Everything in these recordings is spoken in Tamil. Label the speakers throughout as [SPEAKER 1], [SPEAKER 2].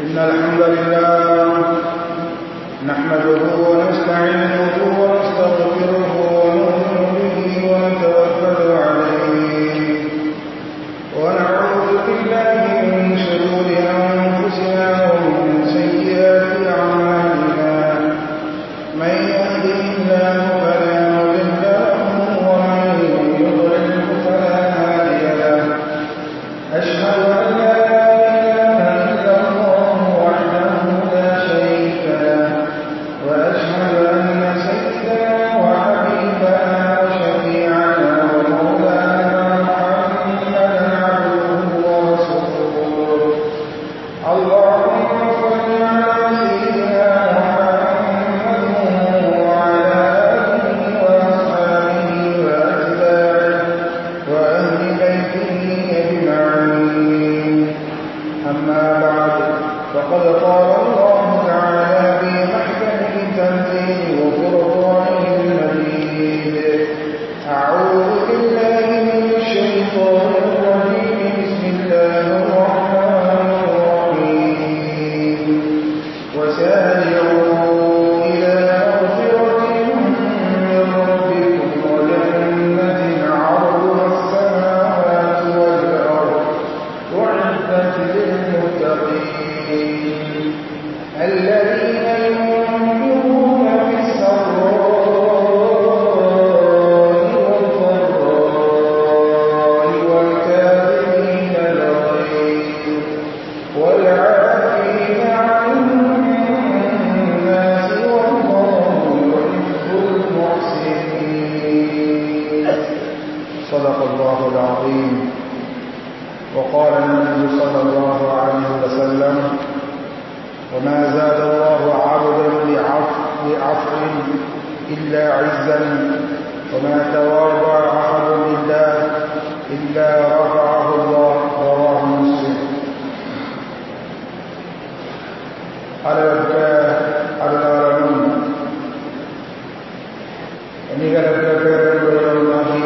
[SPEAKER 1] إن الحمد لله نحمده ونستعينه ونستغفره ونؤمن به ونتوكل عليه ونعوذ بالله من شرور أنفسنا ومن سيئات أعمالنا من يهده الله فلا مضل له ومن يضلل فلا هادي له أشهد أن لا إله إلا الله وحده لا شريك له وأشهد أن سيدنا وحبيبنا وشفيعنا ومولانا محمدا عبده ورسوله اللهم صل على سيدنا محمد وعلى آله وأصحابه وأتباعه وأهل بيته أجمعين أما بعد فقد قال الله تعالى في محكمه التنزيل وفرقانه المجيد أعوذ بالله من الشيطان الرجيم بسم الله الرحمن الرحيم وسارعوا إلى مغفرة من ربكم وجنة عرضها السماوات والأرض أعدت للمتقين الذين ينفقون في السراء والضراء والكاظمين الغيظ والعافين عن الناس والله يحب المحسنين صدق الله العظيم وقال النبي صلى الله عليه وسلم وما زاد الله عبدا لعفو لعفو إلا عزا وما تواضع أحد لله إلا رفعه الله رواه مسلم அளவற்ற அருளாளனும் நிகரற்ற பேரன்புடையவனாகிய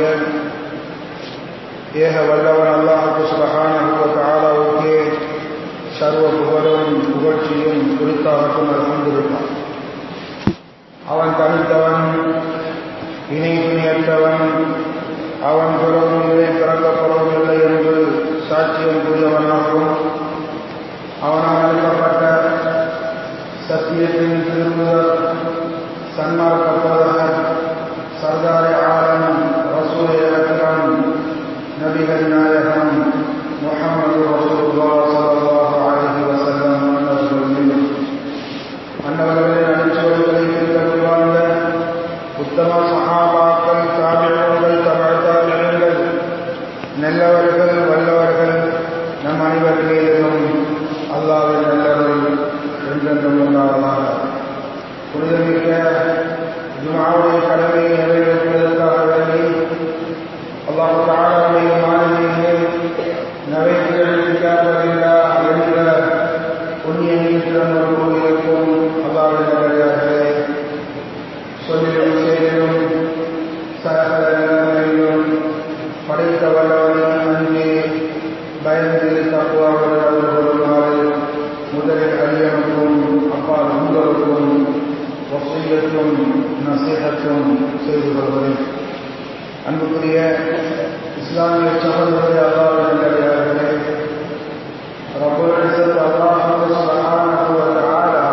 [SPEAKER 1] ஏக வல்லவன் அல்லாஹுக்கு சுபஹானஹு வ தஆலாவுக்கே சர்வ புகழும் புகழ்ச்சியும் குறித்தாகட்டும் அல்ஹம்துலில்லாஹ் அவன் தனித்தவன் இணை துணியற்றவன் அவன் பிறவும் இல்லை பிறக்கப்படவும் இல்லை என்று சாட்சியம் கூறியவனாகவும் அவனால் அனுப்பப்பட்ட சத்தியத்தின் திருமுதல் சன்மார்க்கப்போதகர் சர்தாரி ஆலம் ரசூல் அக்ரம் நபிகள் நாயகம் முகமது ரசூலுல்லா ஸல்லல்லாஹு அலைஹி வஸல்லம் அவர்கள் மீது அன்னவர்களின் அடிச்சுவடுகளை பின்பற்றி வாழ்ந்த உத்தம சஹாபாக்கள் தாபியங்கள் தமிழ் தாபியங்கள் நல்லவர்கள் வல்லவர்கள் நம் அனைவர் மீதும் அல்லாவின் நல்லவர்கள் என்றென்றும் உண்டாவதாக புனிதமிக்க ஜுமாவுடைய கடமையை நிறைவேற்றுவதற்காக வேண்டி அல்லாஹு தாலாவுடைய மாநிலையிலே நவைத்திருக்காவில்லா என்ற புண்ணிய நீத்திரம் இருக்கும் அல்லாவின் நல்லவர்களே சொல்லிலும் செய்திலும் சகல நிலைமையிலும் படைத்த வல்லவனை அங்கே பயந்து தப்புவாவது அவர்களுமாறு முதலில் அரியனுக்கும் அப்பால் உங்களுக்கும் வசீகத்தும் நசீகத்தும் செய்து கொள்கிறேன் அன்புக்குரிய இஸ்லாமிய சகோதரரை அல்லாவின் நல்லவர்களே ரப்பல் இஸ்ஸத் அல்லாஹ் சுப்ஹானஹு வ தஆலா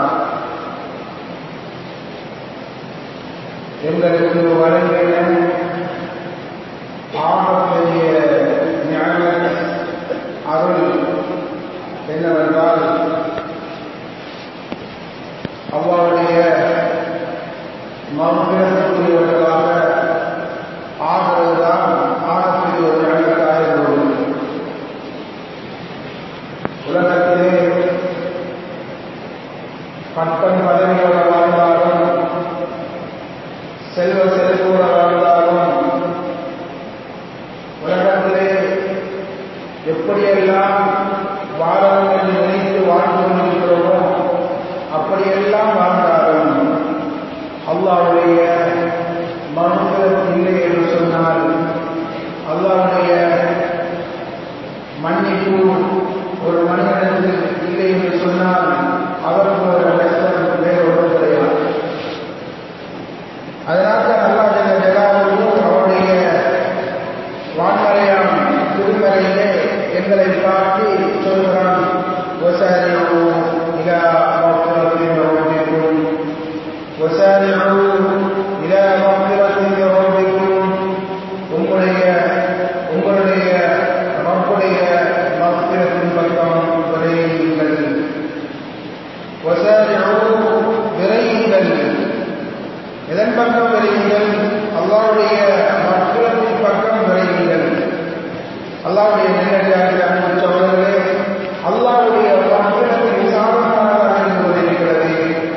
[SPEAKER 1] எங்களுக்கு வழங்கிய ஆகப்பெரிய ஞான அருள் என்னவென்றால் அவ்வாவுடைய மறுபிறப்புரியவர்களாக ஆகிறதுதான் ஆகப்பெரிய ஒரு ஞானத்தாக இருந்தது உலகத்திலே பட்டம் பதவியோட வாழ்ந்தாலும் செல்வ செல்வோட வாழ்ந்தாலும் உலகத்திலே எப்படியெல்லாம் வாழணும் என்று நினைத்து வாழ்ந்து கொண்டிருக்கிறோமோ அப்படியெல்லாம் வாழ்ந்தாலும் அல்லாவுடைய மனுஷன் இல்லை என்று சொன்னால் அல்லாவுடைய மன்னிப்பு ஒரு மனிதனுக்கு இல்லை என்று சொன்னால் மந்திரத்தை சாதனமாக இருந்து கொண்டிருக்கிறது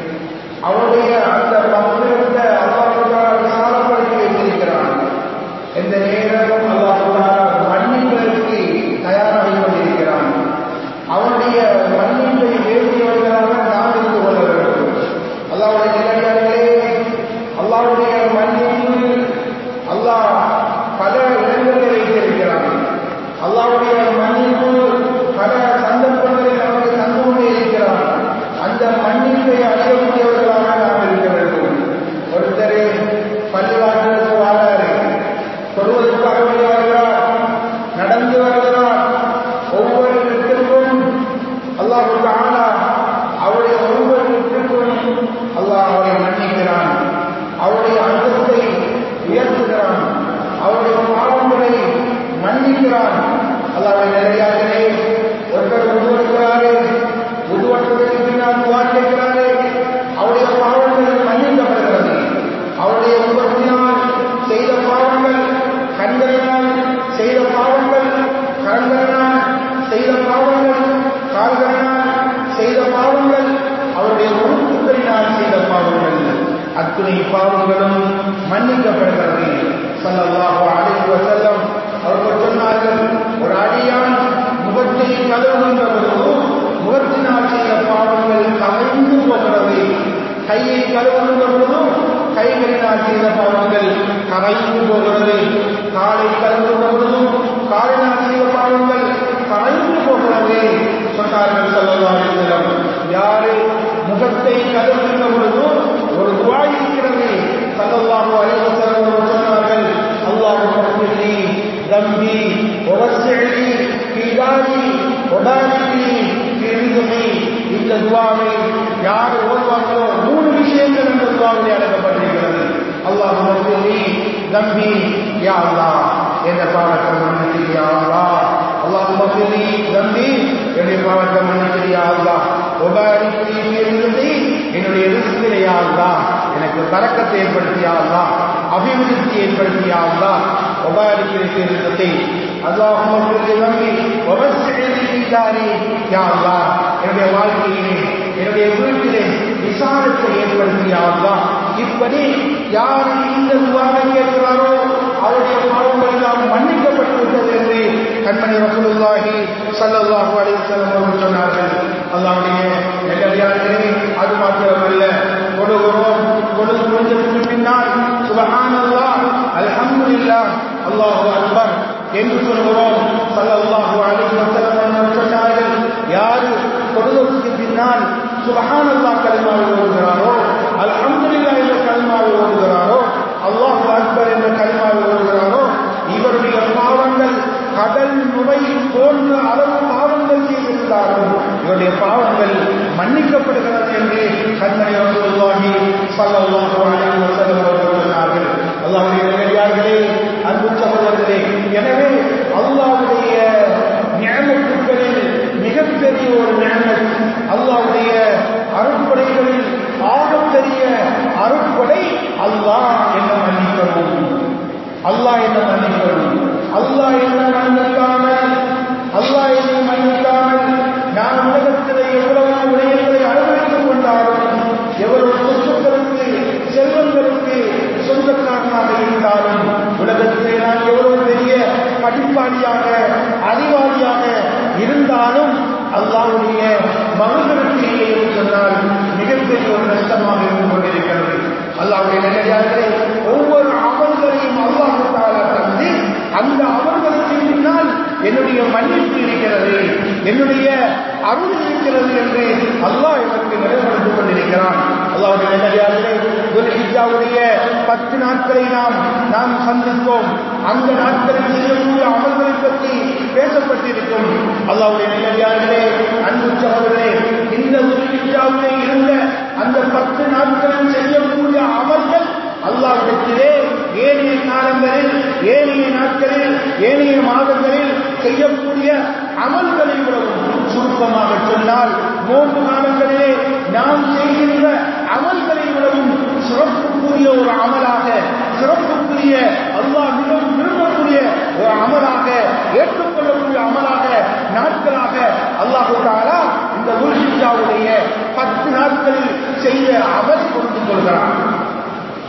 [SPEAKER 1] அவருடைய அந்த மந்திரத்தை அல்லாஹ் விசாலப்படுத்தி வைத்திருக்கிறான் எந்த நேரமும் அல்லாஹ் மன்னிப்பதற்கு தயாராகி கொண்டிருக்கிறான் அவனுடைய மன்னிப்பை வேண்டியவர்களாக நாம் இருந்து கொள்ள வேண்டும் அல்லாவுடைய நிலையாளர்களே அல்லாவுடைய மன்னிப்பு அல்லாஹ் பல இடங்களில் வைத்திருக்கிறான் அல்லாவுடைய மன்னிப்பு பல சந்தர்ப்பங்களில் நமக்கு தந்து கொண்டே இருக்கிறான் அந்த மன்னிப்பை அடையக்கூடியவர்களாக நாம் இருக்க வேண்டும் ஒருத்தர் பள்ளிவாசலுக்கு வாழாரு சொல்வதற்காக வேண்டி வருகிறார் நடந்து வருகிறார் ஒவ்வொரு இடத்திற்கும் அல்லாஹு தாலா அவருடைய ஒவ்வொரு இடத்திற்கும் அல்லாஹ் அவரை மன்னிக்கிறான் அவருடைய அந்தத்தை உயர்த்துகிறான் அவருடைய பாவங்களை மன்னிக்கிறான் அல்லாஹ் நிலையாகவே ஒருத்தர் உருவெடுக்கிறாரே உருவற்றதற்கு பின்னால் துவா கேட்கிறாரே அவருடைய பாவங்கள் மன்னிக்கப்படுகிறது அவருடைய உருவத்தினால் செய்த பாவங்கள் கண்களினால் செய்த பாவங்கள் கரங்களினால் செய்த பாவங்கள் கால்களினால் செய்த பாவங்கள் அவருடைய உறுப்புகளினால் செய்த பாவங்கள் அத்துணை பாவங்களும் மன்னிக்கப்படுகிறது சல்லல்லாஹு அலைஹி வஸல்லம் அவர்கள் சொன்னார்கள் ஒரு அடியான் முகத்தை கதவுகின்ற பொழுது முகத்தினால் செய்த பாவங்கள் கலைந்து போகிறது கையை கழுவுகின்ற பொழுதும் கைகளினால் செய்த பாவங்கள் கரைந்து போகிறது காலை கழுவுகின்ற பொழுதும் காலினால் செய்த பாவங்கள் கரைந்து போகிறது சொன்னார்கள் சொல்லலாம் யாரு முகத்தை கழுவுகின்ற பொழுதும் ஒரு துவா இருக்கிறது சல்லல்லாஹு அலைஹி வஸல்லம் சொன்னார்கள் அல்லாஹு மக்ஃபிர்லி தம்பி வவஸ்ஸிலி ஃபீ தாரி வபாரிக்லி ஃபீ ரிஸ்கி இந்த துவாவை யார் ஓதுவாங்களோ மூணு விஷயங்கள் இந்த துவாவில் அடக்கப்பட்டிருக்கிறது அல்லாஹ் மக்ஃபிர்லி தம்பி யா அல்லாஹ் என்ற பாவத்தை மன்னித்து யா அல்லாஹ் அல்லாஹ் மக்ஃபிர்லி தம்பி என்னுடைய பாவத்தை மன்னித்து யா அல்லாஹ் வபாரிக்லி ஃபீ ரிஸ்கி என்னுடைய ரிஸ்கிலே யா அல்லாஹ் எனக்கு பறக்கத்தை ஏற்படுத்தியா அல்லாஹ் அபிவிருத்தி ஏற்படுத்தியா அல்லாஹ் வபாரிக்லி ஃபீ ரிஸ்கி اللهم اغفر لذنبي ووسع لي في داري يا الله என்னுடைய வாழ்க்கையிலே என்னுடைய வீட்டிலே விசாலத்தை ஏற்படுத்தியா அல்லாஹ் இப்படி யார் இந்த துவாவை கேட்கிறாரோ அவருடைய பாவங்கள் எல்லாம் மன்னிக்கப்பட்டு விட்டது என்று கண்மணி ரசூலுல்லாஹி ஸல்லல்லாஹு அலைஹி வஸல்லம் அவர்கள் சொன்னார்கள் அல்லாஹ்வுடைய நல்லடியார்களே அது மாத்திரமல்ல கொடுகிறோம் கொடுத்து முடிஞ்சதுக்கு பின்னால் சுபஹானல்லாஹ் அல்ஹம்துலில்லாஹ் அல்லாஹு அக்பர் என்று சொல்கிறோம் சல்லல்லாஹு அலைஹி வஸல்லம் சொன்னார்கள் யாரு தொழுகைக்கு பின்னால் சுபஹானல்லாஹ் கலிமாவை ஓதுகிறாரோ அல்ஹம்துலில்லாஹ் என்ற கலிமாவை ஓதுகிறாரோ அல்லாஹு அக்பர் என்ற கலிமாவை ஓதுகிறாரோ இவருடைய பாவங்கள் கடல் நுரை போன்ற அளவு பாவங்கள் செய்திருந்தாலும் இவருடைய பாவங்கள் மன்னிக்கப்படுகிறது என்று கண்மணி ரசூலுல்லாஹி ஸல்லல்லாஹு அலைஹி வஸல்லம் அவர்கள் சொன்னார்கள் அல்லாஹ்வுடைய நல்லடியார்களே அன்பு சகோதரர்களே எனவே அல்லாஹ்வுடைய ஞானத்துக்களில் மிகப்பெரிய ஒரு ஞானம் அல்லாஹ்வுடைய அருட்படைகளில் ஆகப்பெரிய அருட்படை அல்லாஹ் என்ன மன்னிக்கவும் அல்லாஹ் என்ன மன்னிக்கவும் அல்லாஹ் என்ன மன்னிக்காமல் அல்லாஹ் என்னை மன்னிக்காமல் நான் உலகத்தில் எவ்வளவு விடயங்களை அனுபவித்துக் கொண்டாலும் எவ்வளவு சொத்துக்களுக்கு செல்வங்களுக்கு சொந்தக்காரனாக இருந்தாலும் உலகத்திலே நான் எவ்வளவு பெரிய படிப்பாளியாக அறிவாளியாக இருந்தாலும் அல்லாவுடைய மகன்களுக்கு இல்லை என்று சொன்னால் மிகப்பெரிய ஒரு நஷ்டமாக இருந்து கொண்டிருக்கிறது அல்லாவுடைய நிலையாளர்களே ஒவ்வொரு அமல்களையும் அல்லாஹு தாலா தந்து அந்த அமல்களுக்கு பின்னால் என்னுடைய மன்னிப்பு இருக்கிறது என்னுடைய அருள் இருக்கிறது என்று அல்லாஹ் எனக்கு நிலைப்படுத்திக் கொண்டிருக்கிறான் அல்லாவுடைய நிலையாளர்களே துல்ஹிஜாவுடைய பத்து நாட்களை நாம் நாம் சந்தித்தோம் அந்த நாட்களில் செய்யக்கூடிய அமல்களை பற்றி பேசப்பட்டிருக்கும் அல்லாவுடைய நிலையாளர்களே அன்பு சகோதரே இந்த துல்ஹிஜாவிலே இருந்த அந்த பத்து நாட்களில் செய்யக்கூடிய அமல்கள் அல்லாவிடத்திலே ஏனைய காலங்களில் ஏனைய நாட்களில் ஏனைய மாதங்களில் செய்யக்கூடிய அமல்களை விடவும் சுருக்கமாக சொன்னால் மூன்று காலங்களிலே நாம் செய்கின்ற அமல்களை விடவும் சிறப்புக்குரிய ஒரு அமலாக சிறப்புக்குரிய அல்லாஹ் மிகவும் விரும்பக்கூடிய ஒரு அமலாக ஏற்றுக்கொள்ளக்கூடிய அமலாக நாட்களாக அல்லாஹு தாலா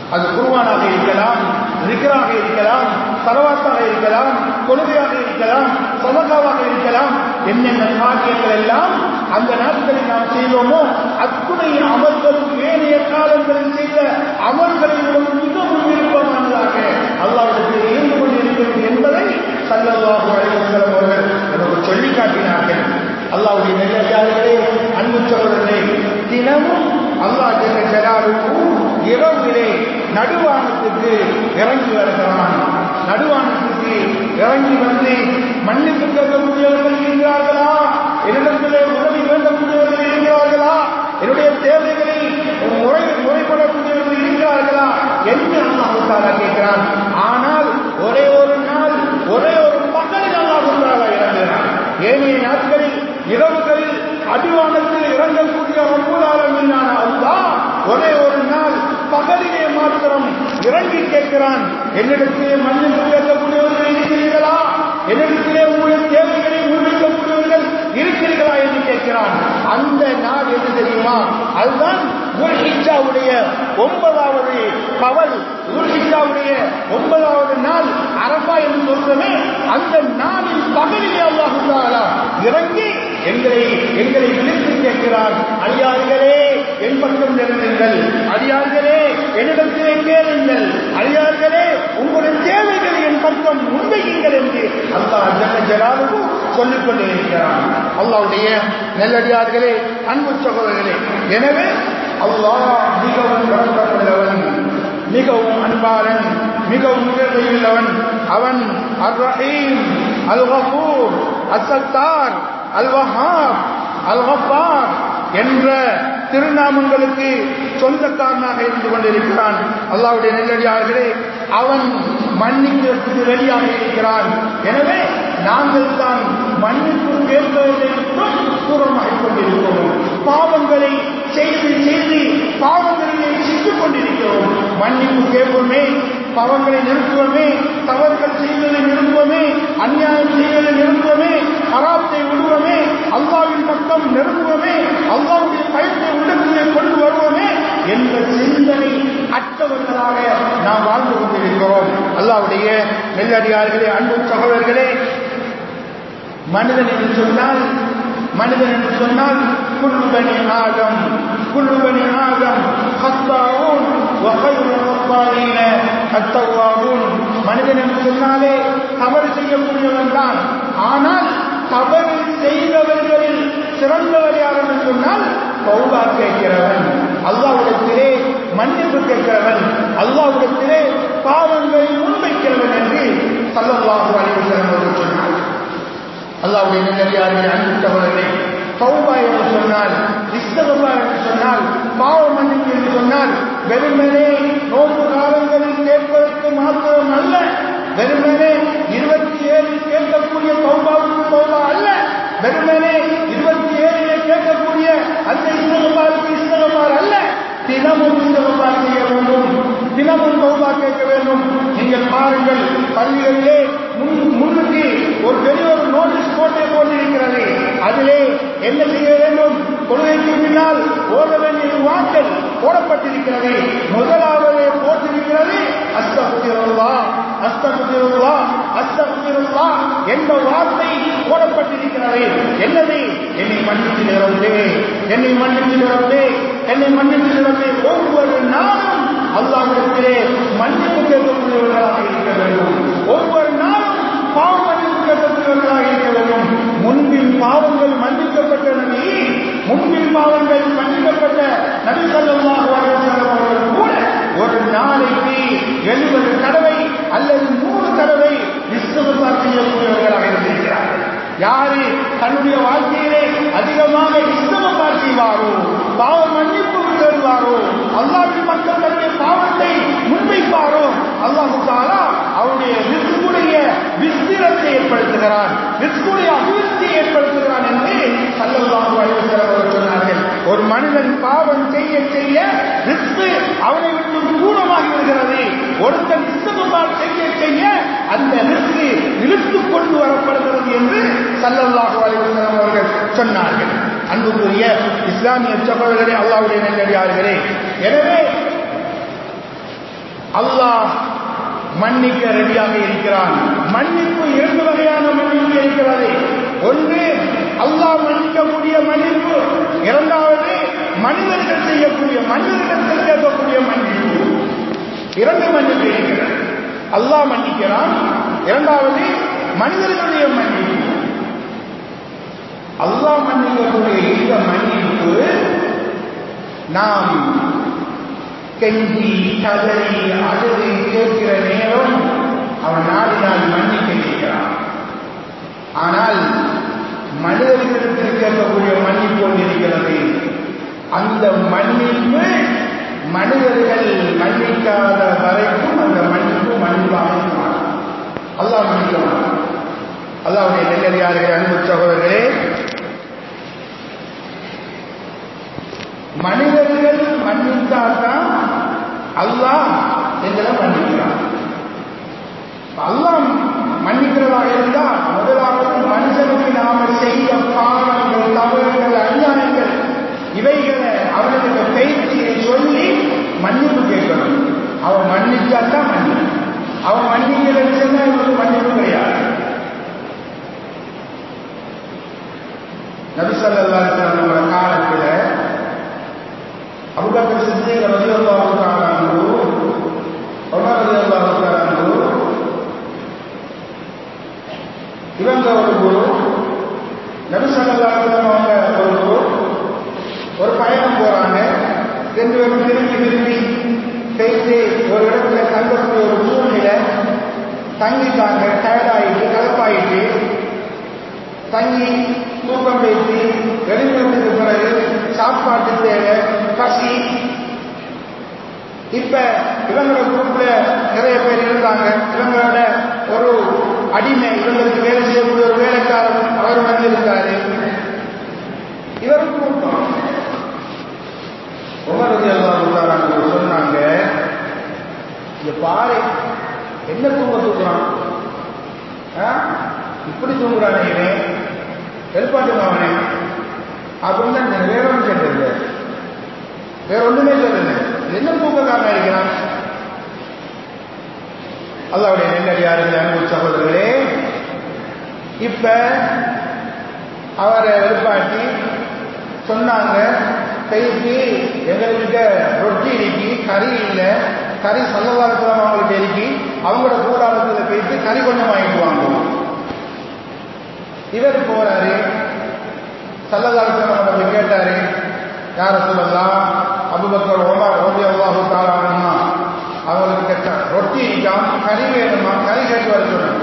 [SPEAKER 1] அது குருவானாக இருக்கலாம் ரிக்கராக இருக்கலாம் சரவாத்தாக இருக்கலாம் கொள்கையாக இருக்கலாம் சதகாவாக இருக்கலாம் என்னென்ன காரியங்கள் எல்லாம் அந்த நாட்களில் நாம் செய்தோமோ அத்துணை அமல்களும் ஏனைய காலங்களில் செய்த அமல்களை மிகவும் விருப்பமானதாக அல்லாவிடத்தில் இருந்து கொண்டிருக்கிறது என்பதை சல்லல்லாஹு அலைவசலம் அவர்கள் நமக்கு சொல்லி காட்டினார்கள் அல்லாவுடைய நெல்லே அன்பு சகோதரர்களே தினமும் அல்லாஹ் ஜெல்ல ஜலாலுக்கு இரவிலே நடுவானத்துக்கு இறங்கி வருகிறான் நடுவானத்துக்கு இறங்கி வந்து மன்னிப்பு கேட்கக்கூடியவர்கள் இருக்கிறார்களா என்னிடத்திலே உதவி வேண்டக்கூடியவர்கள் இருக்கிறார்களா என்னுடைய தேவைகளில் முறை முறைப்படக்கூடியவர்கள் இருக்கிறார்களா என்று அல்லாஹால கேட்கிறான் ஆனால் ஒரே ஒரு நாள் ஒரே ஒரு பகலில் அல்லாஹால இறங்குகிறான் ஏனைய நாட்களில் இரவுகளில் அடிவானத்தில் இறங்கக்கூடிய ரப்பூலாளர்களான அல்லாஹ் ஒரே ஒரு நாள் பகலிலே மாத்திரம் இறங்கி கேட்கிறான் என்னிடத்திலே மன்னிப்பு கேட்கக்கூடியவர்கள் இருக்கிறீர்களா என்னிடத்திலே உங்களுடைய தேவைகளை முன்வைக்கக்கூடியவர்கள் இருக்கிறீர்களா என்று கேட்கிறான் அந்த நாள் எது தெரியுமா அதுதான் குல்ஹிஜாவுடைய ஒன்பதாவது பவல் குல்ஹிஜாவுடைய ஒன்பதாவது நாள் அரபா என்று சொல்றமே அந்த நாளில் பகலிலே அல்லாஹுதாலா இறங்கி எங்களை எங்களை விழித்து கேட்கிறான் அடியார்களே என் பக்கம் நெருங்குங்கள் அடியார்களே என்னிடத்திலே கேளுங்கள் அடியார்களே உங்களுடைய தேவைகளை என் பக்கம் முன்வையுங்கள் என்று அல்லாஹ் ஜன ஜலாலுக்கு சொல்லிக் கொண்டிருக்கிறான் அல்லாவுடைய நெல்லடியார்களே அன்பு சகோதரர்களே எனவே அல்லாஹ் மிகவும் வரப்பட்டுள்ளவன் மிகவும் அன்பாளன் மிகவும் உயர்வையுள்ளவன் அவன் அர் ரஹீம் அல் கபூர் அசத்தார் அல் வஹாப் அல் கஃபார் என்ற திருநாமங்களுக்கு சொந்தக்காரனாக இருந்து கொண்டிருக்கிறான் அல்லாவுடைய நெல்லடியார்களே அவன் மன்னிக்கிறதுக்கு ரெடியாக இருக்கிறான் எனவே நாங்கள் தான் மன்னிப்பு கேட்பதை தூரமாக கொண்டிருக்கிறோம் பாவங்களை செய்து செய்து பாவங்களிலே சிக்கிக் கொண்டிருக்கிறோம் மன்னிப்பு கேட்போமே பாவங்களை நிறுத்துவோமே தவறுகள் செய்வதை நிறுத்துவோமே அநியாயம் செய்வதை நிறுத்துவோமே ஹராத்தை விடுவோமே அல்லாவின் பக்கம் நெருங்குவோமே அல்லாவுடைய பயத்தை உள்ளத்திலே கொண்டு வருவோமே என்ற சிந்தனை அற்றவர்களாக நாம் வாழ்ந்து கொண்டிருக்கிறோம் அல்லாவுடைய நெல்லடியார்களே அன்பு சகோதரர்களே மனிதன் என்று சொன்னால் மனிதன் என்று சொன்னால் குல்லுபனி ஆகம் குல்லுபனி ஆகம் ஹத்தாவும் அத்தவாவும் மனிதன் என்று சொன்னாலே தவறு செய்யக்கூடியவன் தான் ஆனால் தவறு செய்தவர்களில் சிறந்தவர் யார் என்று சொன்னால் பௌலா கேட்கிறவன் அல்லாவிடத்திலே மன்னிப்பு கேட்கிறவன் அல்லாவிடத்திலே பாவங்களை முன்வைக்கிறவன் என்று சல்லல்லாஹு அலைவசம் அவர்கள் சொன்னார் அல்லாவுடைய நல்லடியார்கள் அன்பு சகோதரர்களே தௌபா என்று சொன்னால் இஸ்தகபா என்று சொன்னால் பாவ மன்னிப்பு என்று சொன்னால் வெறுமனே நோன்பு காலங்களில் கேட்பதற்கு மாத்திரம் அல்ல வெறுமனே இருபத்தி ஏழில் கேட்கக்கூடிய தௌபாவுக்கு தௌபா அல்ல வெறுமனே இருபத்தி ஏழில் கேட்கக்கூடிய அந்த இஸ்தகபாருக்கு இஸ்தகபார் அல்ல தினமும் இஸ்தகபா செய்ய வேண்டும் தினமும் தௌபா கேட்க வேண்டும் நீங்கள் பாருங்கள் பள்ளிகளிலே முன்னுக்கு ஒரு பெரிய ஒரு நோட்டீஸ் போட்டே போட்டிருக்கிறது அதிலே என்ன செய்ய வேண்டும் கொள்கைக்கு பின்னால் ஓட வேண்டிய வாக்கள் போடப்பட்டிருக்கிறது முதலாவது போட்டிருக்கிறது அஸ்தகுதிருல்லா அஸ்தகுதிருல்லா அஸ்தகுதிருல்லா என்ற வார்த்தை போடப்பட்டிருக்கிறது என்னது என்னை மன்னித்து நிறந்தே என்னை மன்னித்து நிறந்தே என்னை மன்னித்து நிறந்தே ஒவ்வொரு நாளும் அல்லாவிடத்திலே மன்னிப்பு கேட்கக்கூடியவர்களாக இருக்க வேண்டும் ஒவ்வொரு நாளும் பாவ மன்னிப்பு கேட்கக்கூடியவர்களாக இருக்க வேண்டும் முன்பின் பாவங்கள் மன்னிக்கப்பட்ட நபி முன்பின் பாவங்கள் மன்னிக்கப்பட்ட நபி சல்லாஹு அவர்கள் கூட ஒரு நாளைக்கு எழுபது தடவை அல்லது நூறு தடவை விஸ்வபா செய்யக்கூடியவர்களாக இருந்திருக்கிறார்கள் யாரு தன்னுடைய வாழ்க்கையிலே அதிகமாக இஸ்தமப்பா செய்வாரோ பாவ மன்னிப்பு தேடுவாரோ அல்லாவின் மக்கள் தன்னுடைய பாவத்தை முன்வைப்பாரோ அல்லாஹு தாலா அவருடைய விஸ்குடைய விஸ்திரத்தை ஏற்படுத்துகிறான் விஸ்குடைய அபிவிருத்தியை ஏற்படுத்துகிறான் என்று சல்லல்லாஹு அலைவசரம் அவர் சொன்னார்கள் ஒரு மனிதன் பாவம் செய்ய செய்ய ரிஸ்கு அவனை விட்டு தூரமாகி வருகிறது ஒருத்தன் இஸ்தமப்பால் செய்ய செய்ய அந்த ரிஸ்கு இழுத்துக் கொண்டு வரப்படுகிறது என்று சல்லல்லாஹு அலைவசரம் அவர்கள் சொன்னார்கள் அன்புக்குரிய இஸ்லாமிய சகோதரர்களே அல்லாவுடைய நல்லடியார்களே எனவே அல்லாஹ் மன்னிக்க ரெடியாக இருக்கிறான் மன்னிப்பு இரண்டு வகையான மன்னிப்பு இருக்கிறது ஒன்று அல்லாஹ் மன்னிக்கக்கூடிய மன்னிப்பு இரண்டாவது மனிதர்கள் செய்யக்கூடிய மனிதர்கள் கேட்கக்கூடிய மன்னிப்பு இரண்டு மன்னிப்பு இருக்கிறது அல்லாஹ் மன்னிக்கிறான் இரண்டாவது மனிதர்களுடைய மன்னிப்பு அல்லாஹ் மன்னிக்கக்கூடிய இந்த மன்னிப்பு நாம் கெஞ்சி கதறி அழுது கேட்கிற நேரம் அவன் நாடினால் மன்னிக்க இருக்கிறான் ஆனால் மனிதர்களிடத்தில் கேட்கக்கூடிய மன்னிப்பு ஒன்று இருக்கிறது அந்த மன்னிப்பு மனிதர்கள் மன்னிக்காத வரைக்கும் அந்த மன்னிப்பு மன்னிப்பாக அல்லாஹ் மன்னிக்க மாட்டான் அல்லாவுடைய நெல்லடியார்களே அன்பு சகோதரர்களே மனிதர்கள் மன்னித்தால்தான் அல்லாஹ் எங்களை மன்னிக்கிறான் அல்லாஹ் மன்னிக்கிறதாக இருந்தால் முதலாவது மனுஷனுக்கு நாம செய்த பாவங்கள் தவறுகள் அநியாயங்கள் இவைகளை அவனுக்கு பயிற்சியை சொல்லி மன்னிப்பு கேட்கணும் அவன் மன்னிச்சாதான் மன்னி அவன் மன்னிக்கிறது சொன்னா இவனுக்கு மன்னிப்பு கிடையாது நபிசல்லாவோட காலத்துல அபுபக்கர் சித்திக ரலியல்லாஹு தஆலா அன்ஹு உமர் ரலியல்லாஹு தஆலா அன்ஹு இவங்க ஒரு குரு நபி ஸல்லல்லாஹு அலைஹி வஸல்லம் அவங்க ஒரு குரு ஒரு பயணம் போறாங்க ரெண்டு பேரும் திரும்பி திரும்பி பேசி ஒரு இடத்துல தங்கக்கூடிய ஒரு சூழ்நிலை தங்கிட்டாங்க டயர்டாயிட்டு கலப்பாயிட்டு தங்கி தூக்கம் பேசி எழுந்ததுக்கு பிறகு சாப்பாட்டு தேவை பசி இப்ப இவங்களோட குரூப்ல நிறைய பேர் இருந்தாங்க இவங்களோட ஒரு அடிமை இவங்களுக்கு வேலை செய்யக்கூடிய ஒரு வேலைக்காரர் அவர் வந்து இருந்தாரு இவரும் கூட்டம் உமரதி அல்லாஹ் சொன்னாங்க இங்க பாரு என்ன தூங்க தூக்குறான் இப்படி தூங்குறானே இவன் எழுப்பாட்டுங்க அவனே அப்படின்னு தான் வேற ஒன்றும் கேட்டதில்லை வேற ஒண்ணுமே சொல்லல என்ன தூக்கக்காரனா இருக்கிறான் அல்லாவுடைய நெல்லடியார்கள் அன்பு சகோதரர்களே இப்ப அவரை எழுப்பாட்டி சொன்னாங்க பேசி எங்கள்கிட்ட ரொட்டி இருக்கி கறி இல்லை கறி சல்லவாரத்தில் அவங்கள்ட்ட இருக்கி அவங்களோட கூடாரத்தில் பேசி கறி கொஞ்சம் வாங்கிட்டு வாங்குவோம் இவர் போறாரு சல்லதாரத்தில் அவங்களை கேட்டாரு யார சொல்லலாம் அபுபக்கர் ஓமார் ஓதி அல்லாஹு தாராணுமா அவங்களுக்கு கேட்டான் ரொட்டி இருக்காம் கறி வேணுமா கறி கேட்டு வர சொன்னாங்க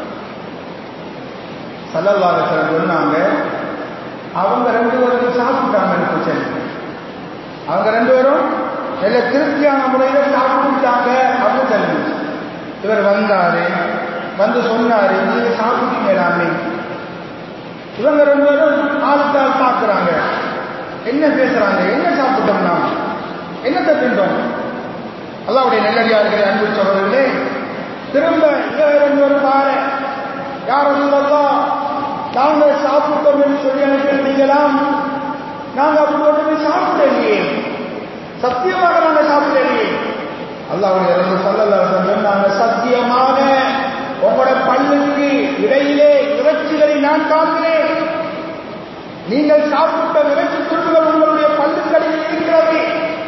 [SPEAKER 1] சல்லல்லாஹு சொன்னாங்க அவங்க ரெண்டு பேரும் சாப்பிட்டாங்க சரி அவங்க ரெண்டு பேரும் நல்ல திருப்தியான முறையில் சாப்பிட்டுட்டாங்க அப்படின்னு சொல்லி இவர் வந்தாரு வந்து சொன்னாரு நீங்க சாப்பிட்டீங்களாமே இவங்க ரெண்டு பேரும் ஆளுக்கால் பார்க்குறாங்க என்ன பேசுறாங்க என்ன சாப்பிட்டோம்னா என்னத்தை தின்றோம் அல்லாவுடைய நெல்லடியார்களே அன்பு சகோதரர்களே திரும்ப இவங்க ரெண்டு பேரும் பாரு யார் சொல்லலாம் நாங்கள் சாப்பிட்டோம் என்று சொல்லி அனுப்பியிருந்தீங்களாம் நாங்கள் அப்படி ஒன்றுமே சாப்பிடலையே சத்தியமாக நாங்கள் சாப்பிடலையே அல்லாவுடைய இறந்து சொல்லல சொன்னாங்க சத்தியமாக உங்களோட பல்லுக்கு இடையிலே இறைச்சிகளை நான் காண்கிறேன் நீங்கள் சாப்பிட்ட இறைச்சி துண்டுகள் உங்களுடைய பல்லுக்கடையில் இருக்கிறது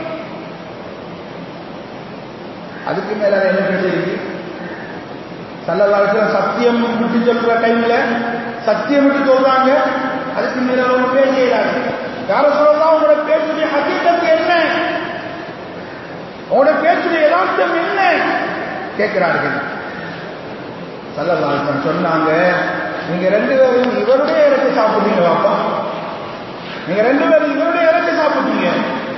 [SPEAKER 1] அதுக்கு மேல என்ன பேசிருக்கு சல்லல்லாஹு சத்தியம் விட்டு சொல்ற டைம்ல சத்தியம் விட்டு சொல்றாங்க அதுக்கு மேல அவங்க பேசியலாது யார சொல்லலாம் உங்களோட பேச்சுடைய ஹக்கீக்கத்து என்ன உங்களோட பேச்சுடைய யதார்த்தம் என்ன கேட்கிறார்கள் சல்லல்லாஹு சொன்னாங்க நீங்க ரெண்டு பேரும் இவருடைய இடத்தை சாப்பிட்டீங்க பாப்பா நீங்க ரெண்டு பேரும் இவருடைய இடத்தை சாப்பிட்டீங்க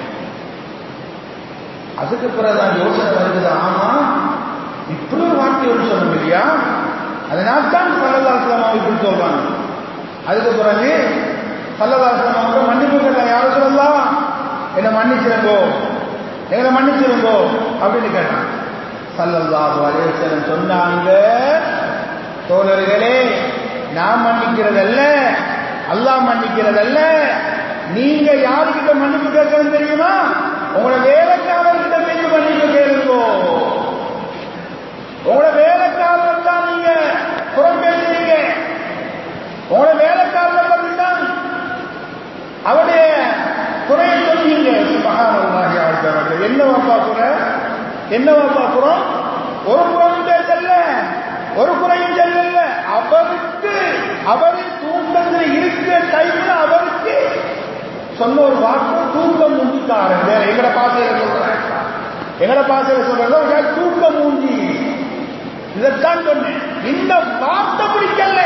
[SPEAKER 1] அதுக்கு பிறகுதான் யோசனை வருது ஆமா இப்படி ஒரு வார்த்தை ஒன்று சொல்லணும் இல்லையா அதனால தான் சல்லல்லாஸ்லாம் இப்படி சொல்றாங்க அதுக்கு பிறகு சல்லல்லாஸ்லாம் அவங்க மன்னிப்பு கேட்டாங்க யாரும் சொல்லலாம் என்னை மன்னிச்சிருங்கோ எங்களை மன்னிச்சிருங்கோ அப்படின்னு கேட்டாங்க சல்லல்லாஹு அலைவசலம் சொன்னாங்க தோழர்களே நான் மன்னிக்கிறதல்ல அல்லாஹ் மன்னிக்கிறதல்ல நீங்க யாருக்கிட்ட மன்னிப்பு கேட்கணும் தெரியுமா உங்களோட வேலைக்காரர்கிட்ட போய் மன்னிப்பு கேளுங்கோ பார்க்கிறவர்கள் என்னவா பார்க்கிறோம் என்னவா பார்க்கிறோம் ஒரு புறம் செல்ல ஒரு குறையும் செல்லல அவருக்கு அவரின் தூக்கத்தில் இருக்கிற டைம்ல அவருக்கு சொன்ன ஒரு வாக்கு தூக்கம் மூஞ்சிக்காரன் வேற எங்கட பாசையில சொல்றேன் எங்கட பாசையில சொல்றது தூக்கம் மூஞ்சி இதைத்தான் சொன்னேன் இந்த வார்த்தை பிடிக்கல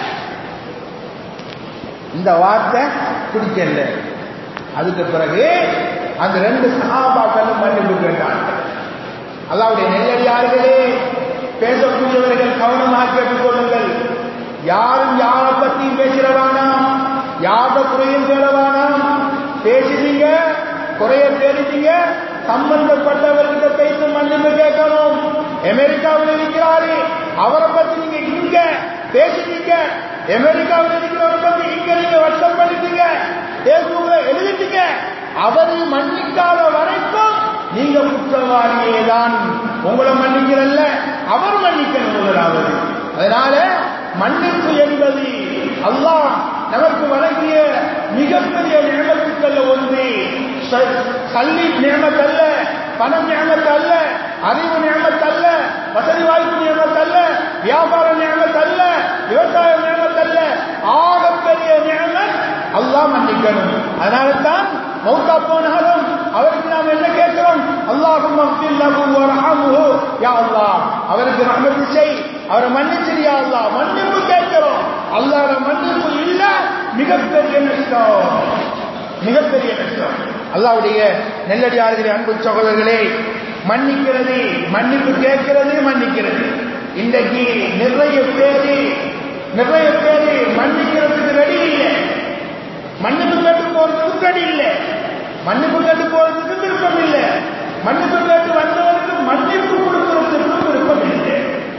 [SPEAKER 1] இந்த வார்த்தை பிடிக்கல அதுக்கு பிறகு அந்த ரெண்டு சகாபாக்களும் மன்னிப்பு கேட்டார்கள் அல்லாவுடைய நெல்லடியார்களே பேசக்கூடியவர்கள் கவனமாக கேட்டுக்கொள்ளுங்கள் யாரும் யாரை பற்றியும் பேசிட வேணாம் யார குறையும் தேட வேணாம் பேசிட்டீங்க குறைய தேடிட்டீங்க சம்பந்தப்பட்டவர்கிட்ட பேசி மன்னிப்பு கேட்கணும் அமெரிக்காவில் இருக்கிறாரு அவரை பத்தி நீங்க இங்க பேசிட்டீங்க அமெரிக்காவில் இருக்கிறவரை பத்தி இங்க நீங்க வட்டம் பண்ணிட்டீங்க பேஸ்புக்ல எழுதிட்டீங்க அவரை மன்னிக்காத வரைக்கும் நீங்க குற்றவாளியே தான் உங்களை மன்னிக்கிறல்ல அவர் மன்னிக்கணும் முதலாவது அதனால மன்னிப்பு என்பது அல்லாஹ் நமக்கு வழங்கிய மிகப்பெரிய நியமத்துக்கள் ஒன்று கல்வி நியமத்தல்ல பணம் நியமத்தல்ல அறிவு நியமத்தல்ல வசதி வாய்ப்பு நியமத்தல்ல வியாபார நியமத்தல்ல விவசாய நியமத்தல்ல ஆகப்பெரிய நியமத் அல்லாஹ் மன்னிக்கணும் அதனால தான் மௌத்தா போனாலும் அவருக்கு நாம் என்ன கேட்கிறோம் அல்லாஹும் யா அல்லாஹ் அவருக்கு ரஹமத்து செய் அவரை மன்னிச்சிரு யா அல்லாஹ் மன்னிப்பு கேட்கிறோம் அல்லாஹ்ட மன்னிப்பு இல்ல மிகப்பெரிய நஷ்டம் மிகப்பெரிய நஷ்டம் அல்லாவுடைய நெல்லடியார்களே அன்பு சகோதரர்களே மன்னிக்கிறது மன்னிப்பு கேட்கிறது மன்னிக்கிறது இன்றைக்கு நிறைய பேரு நிறைய பேரு மன்னிக்கிறதுக்கு ரெடி இல்லை மன்னிப்பு கேட்டு போறதுக்கு ரெடி இல்லை மன்னிப்பு கேட்டு போறதுக்கு விருப்பம் இல்லை மன்னிப்பு கேட்டு வந்தவருக்கு மன்னிப்பு கொடுக்கிறதுக்கு விருப்பம் இல்லை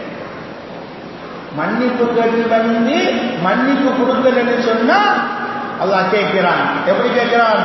[SPEAKER 1] மன்னிப்பு கேட்டு வந்து மன்னிப்பு கொடுக்கலன்னு சொன்னா அல்லாஹ் கேட்கிறான் எப்படி கேட்கிறான்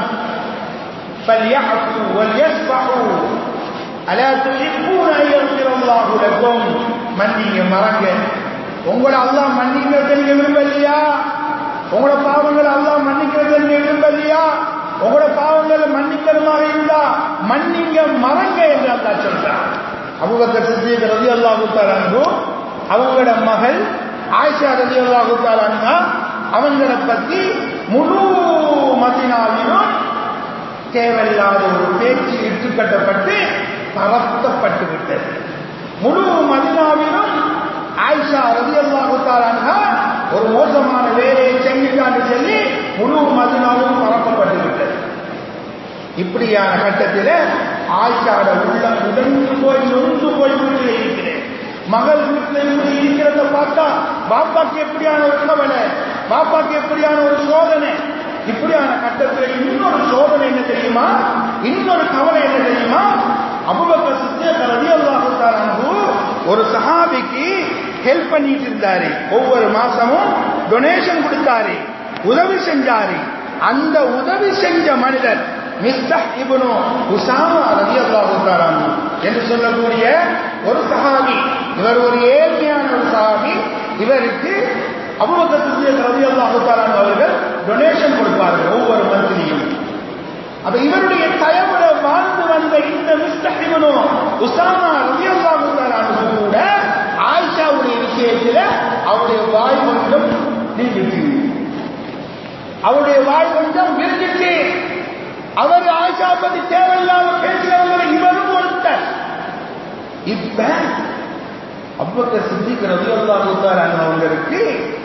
[SPEAKER 1] فليعفوا وليصفحوا ألا تحبون أن يغفر الله لكم மன்னிங்க மறங்க உங்களை அல்லாஹ் மன்னிக்கிறது நீங்க விரும்பலையா உங்களோட பாவங்களை அல்லாஹ் மன்னிக்கிறது நீங்க விரும்பலையா உங்களோட பாவங்களை மன்னிக்கிறமாக இருந்தா மன்னிங்க மறங்க என்று அல்லாஹ் சொல்றான் அபுபக்கர் சித்திக் ரதி அல்லாஹு தாலானு அவங்களோட மகள் ஆயிஷா ரதி அல்லாஹு தாலானா அவங்களை பத்தி முழு மதினாவிலும் தேவையில்லாத ஒரு பேச்சு இட்டுக்கட்டப்பட்டு பரத்தப்பட்டு விட்டது முழு மதினாவிலும் ஆயிஷா ரதி அல்லாஹு ஒரு மோசமான வேலையை செஞ்சுட்டான்னு சொல்லி முழு மதினாவும் பரப்பப்பட்டு விட்டது இப்படியான கட்டத்தில் ஆயிஷாட உள்ளம் உடஞ்சு போய் நொந்து போய் வீட்டில் இருக்கிறேன் மகள் வீட்டில் இப்படி இருக்கிறத பார்த்தா பாப்பாக்கு எப்படியான ஒரு கவலை பாப்பாக்கு எப்படியான ஒரு சோதனை இப்படியான கட்டத்தில் இன்னொரு சோதனை என்ன தெரியுமா இன்னொரு கவலை என்ன தெரியுமா அபுபக்கர் சித்தியக் ரலியல்லாஹு தஆலா அன்ஹு ஒரு சஹாபிக்கு ஹெல்ப் பண்ணிட்டு இருந்தாரு ஒவ்வொரு மாசமும் டொனேஷன் கொடுத்தாரு உதவி செஞ்சாரு அந்த உதவி செஞ்ச மனிதர் மிஸ்தஹ் இப்னு உசாமா ரலியல்லாஹு தஆலா அன்ஹு என்று சொல்லக்கூடிய ஒரு சஹாபி இவர் ஒரு ஏழ்மையான ஒரு சஹாபி இவருக்கு அபுபக்கர் சித்தியக் ரலியல்லாஹு தஆலா அன்ஹு அவர்கள் டொனேஷன் கொடுப்பார்கள் ஒவ்வொரு மந்த்லியும் அப்ப இவருடைய தயவுல வாழ்ந்து வந்த இந்த மிஸ்தஹிபனோ உசாமா ரலியல்லாஹு தஆலா அன்ஹு கூட ஆயிஷாவுடைய விஷயத்துல அவருடைய வாய் கொஞ்சம் நீங்கிட்டு அவருடைய வாய் கொஞ்சம் விரிஞ்சிட்டு அவர் ஆயிஷா பத்தி தேவையில்லாம பேசுறவங்க இவரும் ஒருத்தர் இப்ப அவ்வக்க சித்திக்கு ரலியல்லாஹு தஆலா அன்ஹு அவங்களுக்கு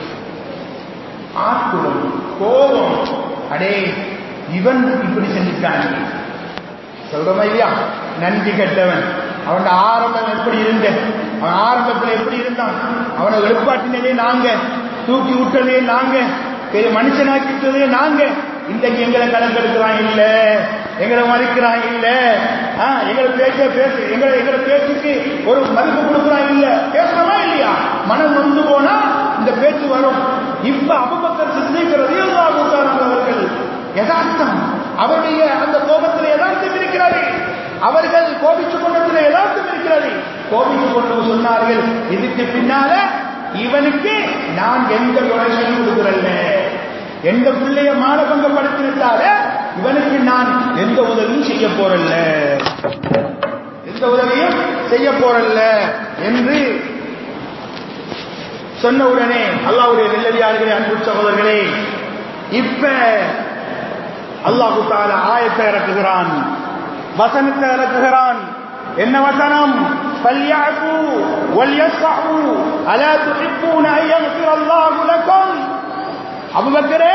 [SPEAKER 1] ஆக்குலம் கோபம் அடே இவன் இப்படி செஞ்சுட்டான் சொல்றோமா இல்லையா நன்றி கெட்டவன் அவன் ஆரம்பம் எப்படி இருந்த அவன் ஆரம்பத்தில் எப்படி இருந்தான் அவனை எழுப்பாட்டினதே நாங்க தூக்கி விட்டதே நாங்க பெரிய மனுஷனாக்கிட்டதே நாங்க இன்றைக்கு எங்களை கணக்கெடுக்கிறான் இல்ல எங்களை மதிக்கிறான் இல்ல எங்களை பேச்ச பேச எங்களை எங்களை பேச்சுக்கு ஒரு மதிப்பு கொடுக்குறான் இல்ல பேசுறமா இல்லையா மனம் நொந்து போனா இந்த பேச்சு வரும் இப்ப அபுபக்கர் சித்திக்கிறது அவர்கள் யதார்த்தம் அவருடைய அந்த கோபத்தில் யதார்த்தம் இருக்கிறது அவர்கள் கோபிச்சு கொண்டதில் யதார்த்தம் இருக்கிறது கோபிச்சு கொண்டு சொன்னார்கள் இதுக்கு பின்னால இவனுக்கு நான் எந்த டொனேஷனும் கொடுக்குறல்ல எந்த பிள்ளைய மானபங்கப்படுத்தினால இவனுக்கு நான் நான் எந்த உதவியும் செய்ய போறல்ல எந்த உதவியும் செய்ய போறல்ல என்று சொன்ன உடனே அல்லாவுடைய நெல்லடியார்களே அன்பு சகோதரர்களே இப்ப அல்லாஹு தால ஆயத்தை இறக்குகிறான் வசனத்தை இறக்குகிறான் என்ன வசனம் فليعفوا وليصفحوا ألا تحبون أن يغفر الله لكم அபுபக்கரே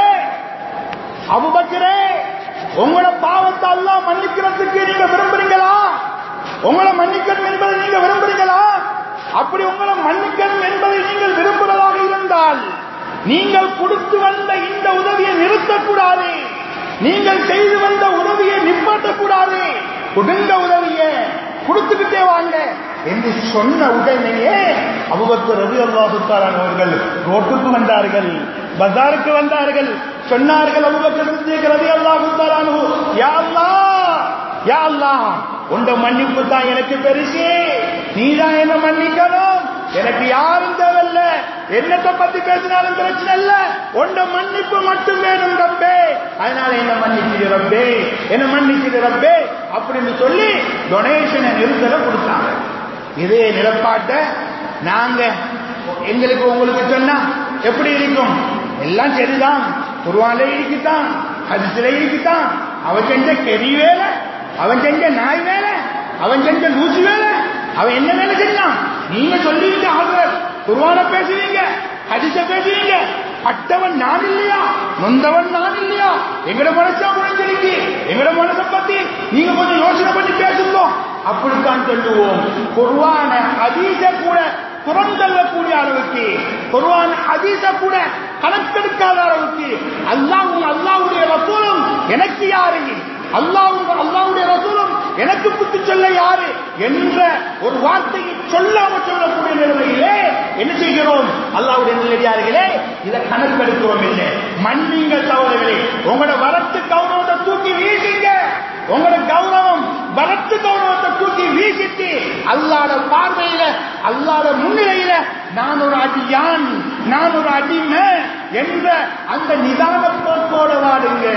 [SPEAKER 1] அபுபக்கரே உங்களோட பாவத்தை அல்லாஹ் மன்னிக்கிறதுக்கு நீங்க விரும்புறீங்களா உங்களை மன்னிக்கணும் என்பதை நீங்க விரும்புறீங்களா அப்படி உங்களை மன்னிக்கணும் என்பதை நீங்கள் விரும்புவதாக இருந்தால் நீங்கள் கொடுத்து வந்த இந்த உதவியை நிறுத்தக்கூடாது நீங்கள் செய்து வந்த உதவியை நிப்பாட்டக்கூடாது கொடுங்க உதவியை கொடுத்துக்கிட்டே வாங்க என்று சொன்ன உடனேயே அபுபக்கர் ரவி அல்லாஹுத்தாரான் அவர்கள் ரோட்டுக்கு வந்தார்கள் பஜாருக்கு வந்தார்கள் சொன்னார்கள் அபுபக்கர் சித்திக் ரவி அல்லாஹுத்தாரான் யா அல்லாஹ் யா அல்லாஹ் உண்ட மன்னிப்பு தான் எனக்கு பெருசு நீதான் என்ன மன்னிக்கணும் எனக்கு யாரும் தேவையில்ல என்னத்தை பத்தி பேசினாலும் பிரச்சனை இல்ல உண்ட மன்னிப்பு மட்டும் வேணும் ரப்பே அதனால என்ன மன்னிச்சு ரப்பே என்ன மன்னிச்சு ரப்பே அப்படின்னு சொல்லி டொனேஷனை நிறுத்தல கொடுத்தாங்க இதே நிலப்பாட்ட நாங்க எங்களுக்கு உங்களுக்கு சொன்னா எப்படி இருக்கும் எல்லாம் சரிதான் குருவான்ல இருக்குதான் ஹதிசில இருக்குதான் அவன் செஞ்ச கெரி வேலை அவன் செஞ்ச நாய் வேலை அவன் செஞ்ச லூசி வேலை அவன் என்ன வேலை செஞ்சான் நீங்க சொல்லிட்டு ஆகுற குருவான பேசுவீங்க ஹதிச பேசுவீங்க பட்டவன் நான் இல்லையா நொந்தவன் நான் இல்லையா எங்கட மனசா முடிஞ்சிருக்கு எங்கட மனசை பத்தி நீங்க கொஞ்சம் யோசனை பண்ணி பேசுங்க அப்படித்தான் சொல்லுவோம் குருவான ஹதீச கூட புறந்தள்ளக்கூடிய அளவுக்கு குருவான ஹதீச கூட கணக்கெடுக்காத அளவுக்கு அல்லாவும் அல்லாவுடைய ரசூலும் எனக்கு யாரு அல்லாவும் அல்லாவுடைய ரசூலும் எனக்கு புத்தி சொல்ல யாரு என்ற ஒரு வார்த்தையை சொல்லாம சொல்லக்கூடிய நிலைமையிலே என்ன செய்கிறோம் அல்லாவுடைய நிலையார்களே இதை கணக்கெடுக்கிறோம் இல்லை மன்னிங்க சகோதரர்களே உங்களோட வரத்து கௌரவத்தை தூக்கி வீசுங்க உங்களோட கௌரவம் வரத்து கௌரவத்தை தூக்கி வீசிட்டு அல்லாட பார்வையில அல்லாட முன்னிலையில நான் ஒரு அடியான் நான் ஒரு அடிமை என்ற அந்த நிதான போக்கோட வாடுங்க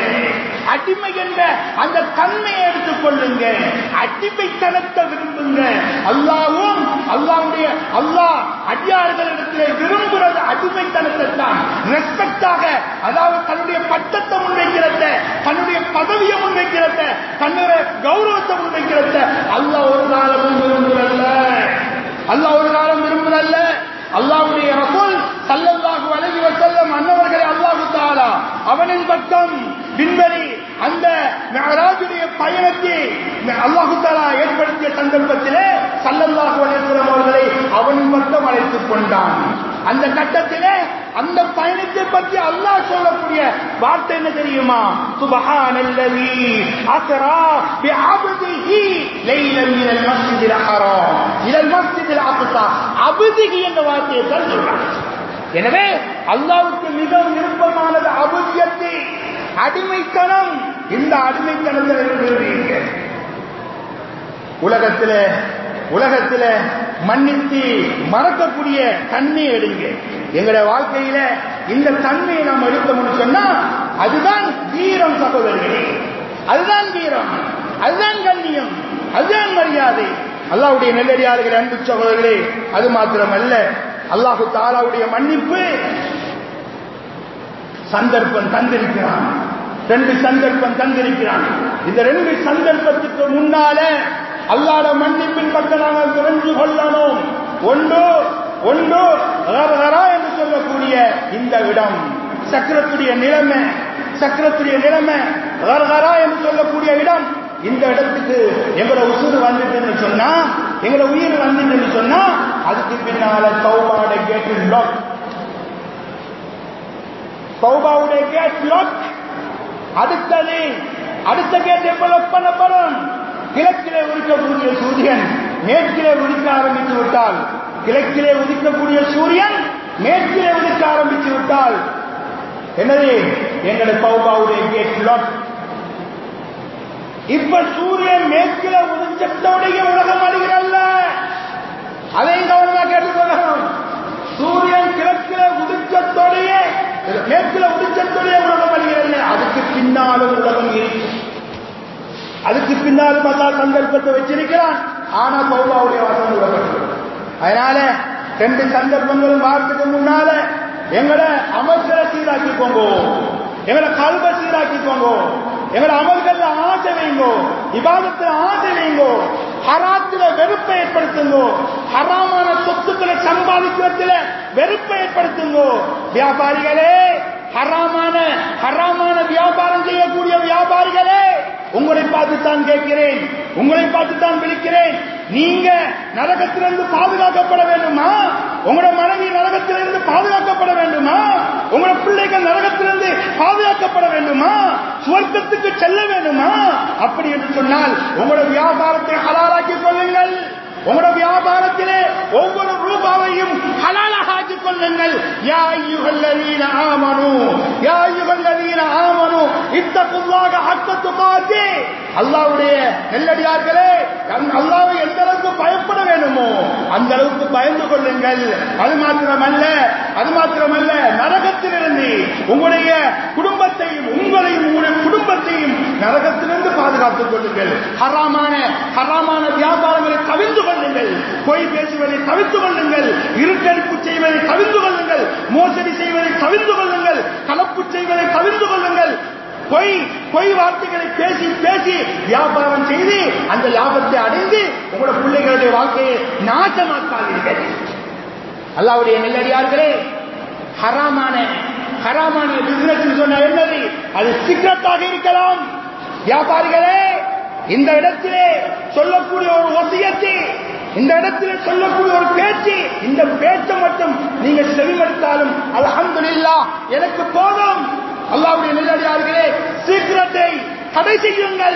[SPEAKER 1] அடிமை என்ற அந்த தன்மையை எடுத்துக் கொள்ளுங்க அடிமைத்தனத்தை விரும்புங்க அல்லாவும் அல்லாவுடைய அல்லாஹ் அடியார்களிடத்தில் விரும்புறது அடிமைத்தனத்தை தான் ரெஸ்பெக்டாக அதாவது தன்னுடைய பட்டத்தை முன்வைக்கிறத தன்னுடைய பதவியை முன்வைக்கிறத தன்னுடைய கௌரவத்தை முன்வைக்கிறத அல்லாஹ் ஒரு காலமும் விரும்புறல்ல அல்லாஹ் ஒரு காலம் விரும்புறல்ல அல்லாவுடைய ரசூல் சல்லல்லாஹு அலைஹி வஸல்லம் அன்னவர்களை அல்லாஹு தஆலா அவனின் பக்கம் பின்வரி அந்த மெஹராஜுடைய பயணத்தை அல்லாஹு தஆலா ஏற்படுத்திய சந்தர்ப்பத்திலே சல்லல்லாஹு அலைஹி வஸல்லம் அவர்களை அவனின் பக்கம் அழைத்துக் கொண்டான் அந்த கட்டத்திலே அந்த பயணத்தை பற்றி அல்லாஹ் சொல்லக்கூடிய வார்த்தை என்ன தெரியுமா சுபஹானல்லதி அஸ்ரா பிஅப்திஹி லைலன் மினல் மஸ்ஜிதில் ஹராம் இலல் மஸ்ஜிதில் அக்ஸா அப்திஹி என்ற வார்த்தையை தான் சொல்றாங்க எனவே அல்லாவுக்கு மிக விருப்பமானது அபுதியத்தை அடிமைத்தனம் இந்த அடிமைத்தனத்தில் இருக்கிறீங்க உலகத்துல உலகத்துல மன்னித்து மறக்கக்கூடிய தன்மை எடுங்க எங்களுடைய வாழ்க்கையில இந்த தன்மையை நாம் எடுத்தோம்னு சொன்னா அதுதான் வீரம் சகோதரர்களே அதுதான் வீரம் அதுதான் கண்ணியம் அதுதான் மரியாதை அல்லாவுடைய நெல்லடியார்கள் அன்பு சகோதரர்களே அது மாத்திரமல்ல அல்லாஹு தாலாவுடைய மன்னிப்பு சந்தர்ப்பம் தந்திருக்கிறான் ரெண்டு சந்தர்ப்பம் தந்திருக்கிறான் இந்த ரெண்டு சந்தர்ப்பத்துக்கு முன்னால அல்லாட மன்னிப்பின் பக்கம் நாங்கள் தெரிஞ்சு கொள்ளணும் ஒன்று ஒன்று ரரரா என்று சொல்லக்கூடிய இந்த இடம் சக்கரத்துடைய நிலைமை சக்கரத்துடைய நிலைமை ரரரா என்று சொல்லக்கூடிய இடம் இந்த இடத்துக்கு எங்களோட உசுறு வந்துட்டுன்னு சொன்னா எங்களோட உயிர் வந்துட்டுன்னு சொன்னா அதுக்கு பின்னால தௌபாவோட கேட் லாக் தௌபாவுடைய கேட் லாக் அடுத்தது அடுத்த கேட் எப்ப லாக் பண்ணப்படும் கிழக்கிலே உதிக்கக்கூடிய சூரியன் மேற்கிலே உதிக்க ஆரம்பித்து விட்டால் கிழக்கிலே உதிக்கக்கூடிய சூரியன் மேற்கிலே உதிக்க ஆரம்பித்து விட்டால் என்னது எங்களோட தௌபாவுடைய கேட் லாக் இப்ப சூரியன் மேற்கில உதிச்சத்தோடைய உலகம் அழிகிறல்ல அதையும் கவனமா கேட்டுக்கொள்ளணும் சூரியன் கிழக்கில உதிச்சத்தோடைய மேற்கில உதிச்சத்தோடைய உலகம் அழிகிறல்ல அதுக்கு பின்னாலும் உலகம் இருக்கு அதுக்கு பின்னாலும் அல்லா சந்தர்ப்பத்தை வச்சிருக்கிறான் ஆனா தௌபாவுடைய வாசம் விடப்பட்டு அதனால ரெண்டு சந்தர்ப்பங்களும் வாரத்துக்கு முன்னால எங்கட அமல்களை சீராக்கிக்கோங்க எங்கட கல்வ சீராக்கிக்கோங்க எங்கட அமல்கள்ல ஆசை வைங்கோ விவாதத்துல ஆசை வைங்கோ ஹராத்துல வெறுப்பை ஏற்படுத்துங்கோ ஹராமான சொத்துக்களை சம்பாதிக்கிறதுல வெறுப்பை ஏற்படுத்துங்கோ வியாபாரிகளே ஹராமான ஹராமான வியாபாரம் செய்யக்கூடிய வியாபாரிகளே உங்களை பார்த்து தான் கேட்கிறேன் உங்களை பார்த்து தான் விழிக்கிறேன் நீங்க நரகத்திலிருந்து பாதுகாக்கப்பட வேண்டுமா உங்களோட மனைவி நரகத்திலிருந்து பாதுகாக்கப்பட வேண்டுமா உங்களோட பிள்ளைகள் நரகத்திலிருந்து பாதுகாக்கப்பட வேண்டுமா சுவர்க்கத்துக்கு செல்ல வேண்டுமா அப்படி என்று சொன்னால் உங்களோட வியாபாரத்தை ஹலாலாக்கிக் கொள்ளுங்கள் உங்களோட வியாபாரத்திலே ஒவ்வொரு ரூபாவையும் ஹலாலாக ஆக்கிக் கொள்ளுங்கள் யா ஐயுகல்லதீன ஆமனு யா ஐயுகல்லதீன ஆமனு இத்தகுல்லாக ஹக்கத்து பாத்தி அல்லாஹ்வுடைய நெல்லடியார்களே அல்லாஹ்வை எந்த அளவுக்கு பயப்பட வேண்டுமோ அந்த அளவுக்கு பயந்து கொள்ளுங்கள் அது மாத்திரமல்ல அது மாத்திரமல்ல நரகத்திலிருந்து உங்களுடைய குடும்பத்தையும் உங்களையும் உங்களுடைய குடும்பத்தையும் நரகத்திலிருந்து பாதுகாத்துக் கொள்ளுங்கள் ஹராமான ஹராமான வியாபாரங்களை தவிர்த்து கொள்ளுங்கள் பொய் பேசுவதை தவிர்த்து கொள்ளுங்கள் இருட்டடிப்பு செய்வதை தவிர்த்து கொள்ளுங்கள் மோசடி செய்வதை தவிர்த்து கொள்ளுங்கள் கலப்பு செய்வதை தவிர்த்து கொள்ளுங்கள் பொய் பொய் வார்த்தைகளை பேசி பேசி வியாபாரம் செய்து அந்த லாபத்தை அடைந்து உங்களோட பிள்ளைகளுடைய வாழ்க்கையை நாசமாக்காதீர்கள் அல்லாவுடைய நெல்லடியார்களே ஹராமான ஹராமான பிசினஸ் சொன்ன என்னது அது சிக்கத்தாக இருக்கலாம் வியாபாரிகளே இந்த இடத்திலே சொல்லக்கூடிய ஒரு ஒசியத்தை இந்த இடத்திலே சொல்லக்கூடிய ஒரு பேச்சு இந்த பேச்சை மட்டும் நீங்க செவிமடுத்தாலும் அல்ஹம்துலில்லா எனக்கு போதும் அல்லாவுடைய நெல்லடியார்களே சீக்கிரத்தை தடை செய்யுங்கள்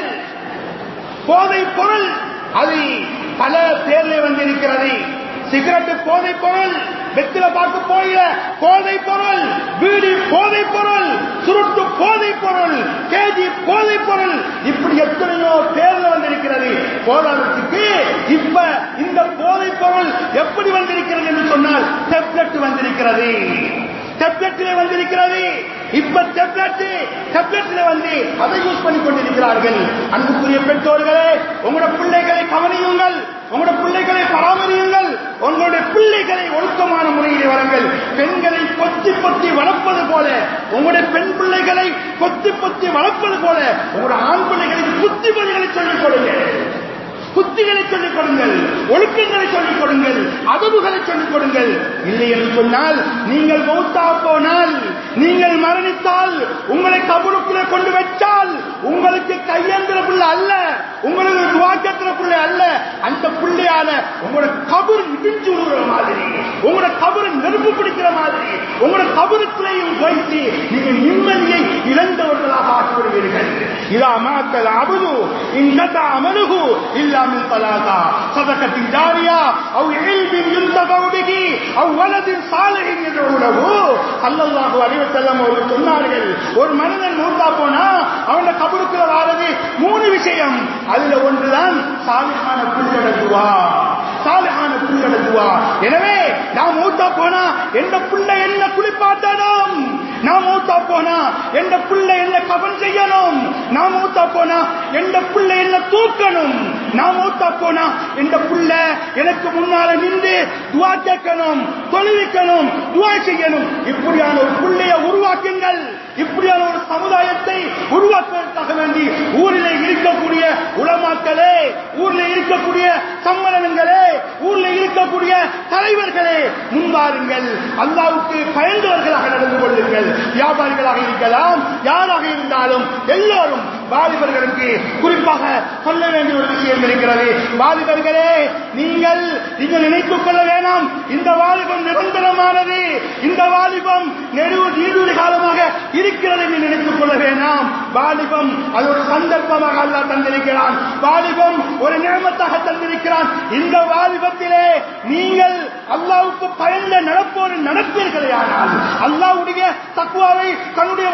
[SPEAKER 1] போதை பொருள் அது பல பேர்ல வந்திருக்கிறது சிகரெட் போதை பொருள் வெத்தில பார்க்க போயில போதை பொருள் வீடு போதை பொருள் சுருட்டு போதை பொருள் கேஜி போதை பொருள் இப்படி எத்தனையோ பேர்ல வந்திருக்கிறது போதாதத்துக்கு இப்ப இந்த போதை பொருள் எப்படி வந்திருக்கிறது என்று சொன்னால் டெப்லெட் வந்திருக்கிறது டெப்லெட்ல வந்திருக்கிறது இப்ப டெப்லெட் டெப்லெட்ல வந்து அதை யூஸ் பண்ணி கொண்டிருக்கிறார்கள் அன்புக்குரிய பெற்றோர்களே உங்களோட பிள்ளைகளை கவனியுங்கள் உங்களோட பிள்ளைகளை பராமரியுங்கள் உங்களுடைய பிள்ளைகளை ஒழுக்கமான முறையில் வரங்கள் பெண்களை பொத்தி பொத்தி வளர்ப்பது போல உங்களுடைய பெண் பிள்ளைகளை பொத்தி பொத்தி வளர்ப்பது போல உங்களுடைய ஆண் பிள்ளைகளின் புத்திமதிகளை சொல்லிக் கொடுங்கள் புத்திகளை சொல்லிக் கொடுங்கள் ஒழுக்கங்களை சொல்லிக் கொடுங்கள் அதவுகளை சொல்லிக் கொடுங்கள் இல்லை என்று சொன்னால் நீங்கள் மௌத்தா போனால் நீங்கள் மரணித்தால் உங்களை கபருக்குள்ளே கொண்டு வச்சால் உங்களுக்கு கையேந்திர பிள்ளை அல்ல உங்களுக்கு துவாக்கத்திர பிள்ளை அல்ல அந்த பிள்ளையால உங்களோட கபர் இடிஞ்சு விடுற மாதிரி உங்களோட கபரு நெருப்பு பிடிக்கிற மாதிரி உங்களோட கபருக்குள்ளேயும் வைத்து நீங்க நிம்மதியை இழந்தவர்களாக ஆக்கிவிடுவீர்கள் இதா மாத்தல் அபுது இந்த அமலுகு இல்லாமல் பலாதா சதகத்தின் ஜாரியா அவ் இல்பின் யுந்தகவு பிகி அவ் வலதின் சாலையின் என்ற உணவு சல்லல்லாஹு அலைஹி வஸல்லம் அவர்கள் சொன்னார்கள் ஒரு மனிதன் மூத்தா போனா அவன கபருக்குள்ள வாரது மூணு விஷயம் அதுல ஒன்றுதான் சாலிஹான புள்ளடத்துவா சாலிஹான புள்ளடத்துவா எனவே நான் மூத்தா போனா எந்த புள்ள என்ன குளிப்பாட்டணும் நான் மூத்தா போனா எந்த புள்ள என்ன கபன் செய்யணும் நான் மூத்தா போனா எந்த புள்ள என்ன தூக்கணும் நான் மூத்தா போனா எந்த புள்ள எனக்கு முன்னால நின்று துவா கேட்கணும் தொழுவிக்கணும் துவா செய்யணும் இப்படியான ஒரு புள்ளைய உருவாக்குங்கள் இப்படியான ஒரு சமுதாயத்தை உருவாக்குவதற்காக வேண்டி ஊரில் இருக்கக்கூடிய உலமாக்களே ஊரில் இருக்கக்கூடிய சம்மேளனங்களே ஊரில் இருக்கக்கூடிய தலைவர்களே முன்வாருங்கள் அல்லாவுக்கு பயந்தவர்களாக நடந்து கொள்ளுங்கள் வியாபாரிகளாக இருக்கலாம் யாராக இருந்தாலும் எல்லோரும் வாலிபர்களுக்கு குறிப்பாக சொல்ல வேண்டிய ஒரு விஷயம் இருக்கிறது வாலிபர்களே நீங்கள் நீங்கள் நினைத்துக் கொள்ள வேணாம் இந்த வாலிபம் நிரந்தரமானது இந்த வாலிபம் நெடுவு நீடுடி காலமாக இருக்கிறது என்று நினைத்துக் கொள்ள வேணாம் வாலிபம் அது ஒரு சந்தர்ப்பமாக அல்ல தந்திருக்கிறான் வாலிபம் ஒரு நியமத்தாக தந்திருக்கிறான் இந்த வாலிபத்திலே நீங்கள் அல்லாவுக்கு பயந்த நடப்போடு நடப்பீர்களே ஆனால் அல்லாவுடைய தக்குவாவை தன்னுடைய வாழ்க்கையிலே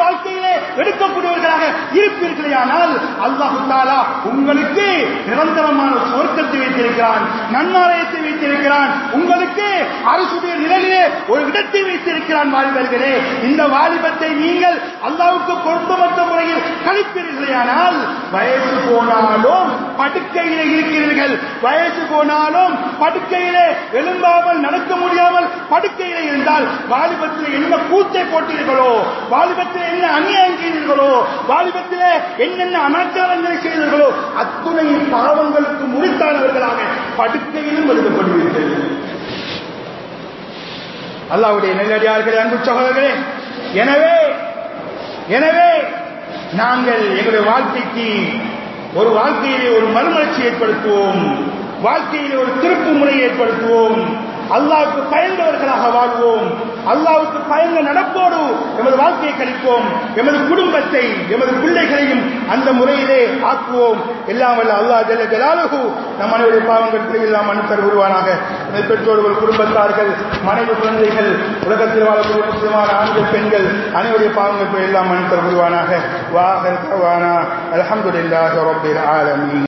[SPEAKER 1] வாலிபத்திலே எடுக்கக்கூடியவர்களாக இருப்பீர்களே ஆனால் அல்லாஹு தாலா உங்களுக்கு நிரந்தரமான சொர்க்கத்தை வைத்திருக்கிறான் நன்னாலயத்தை வைத்திருக்கிறான் உங்களுக்கு அரசுடைய நிலையிலே ஒரு இடத்தை வைத்திருக்கிறான் வாலிபர்களே இந்த வாலிபத்தை நீங்கள் அல்லாவுக்கு பொருத்தமற்ற முறையில் கழிப்பீர்களேயானால் வயசு போனாலும் படுக்கையிலே இருக்கிறீர்கள் வயசு போனாலும் படுக்கையிலே எழும்பாமல் நடக்க முடியாமல் படுக்கையிலே இருந்தால் வாலிபத்தில் என்ன கூத்தை போட்டீர்களோ வாலிபத்தில் என்ன அநியாயம் செய்தீர்களோ வாலிபத்திலே என்னென்ன அனாச்சாரங்களை செய்தீர்களோ அத்துணை பாவங்களுக்கு முறித்தானவர்களாக படுக்கையிலும் எழுதப்படுவீர்கள் அல்லாவுடைய நெல்லடியார்களே அன்பு சகோதரர்களே எனவே எனவே நாங்கள் எங்களுடைய வாழ்க்கைக்கு ஒரு வாழ்க்கையிலே ஒரு மறுமலர்ச்சி ஏற்படுத்துவோம் வாழ்க்கையிலே ஒரு திருப்பு முறை ஏற்படுத்துவோம் அல்லாவுக்கு பயந்தவர்களாக வாழ்வோம் அல்லாவுக்கு பயந்த நடப்போடு எமது வாழ்க்கையை கழிப்போம் எமது குடும்பத்தை எமது பிள்ளைகளையும் அந்த முறையிலே ஆக்குவோம் எல்லாம் வல்ல அல்லாஹ் ஜல்ல ஜலாலுஹு நம் அனைவருடைய பாவங்கள் பிழையெல்லாம் மனுத்தர் உருவானாக எமது பெற்றோர்கள் குடும்பத்தார்கள் மனைவி குழந்தைகள் உலகத்தில் வாழக்கூடிய முக்கியமான ஆண்கள் பெண்கள் அனைவருடைய பாவங்கள் பிழையெல்லாம் மனுத்தர் உருவானாக வாகர் அலமதுல்லாஹ் ரபில் ஆலமீன்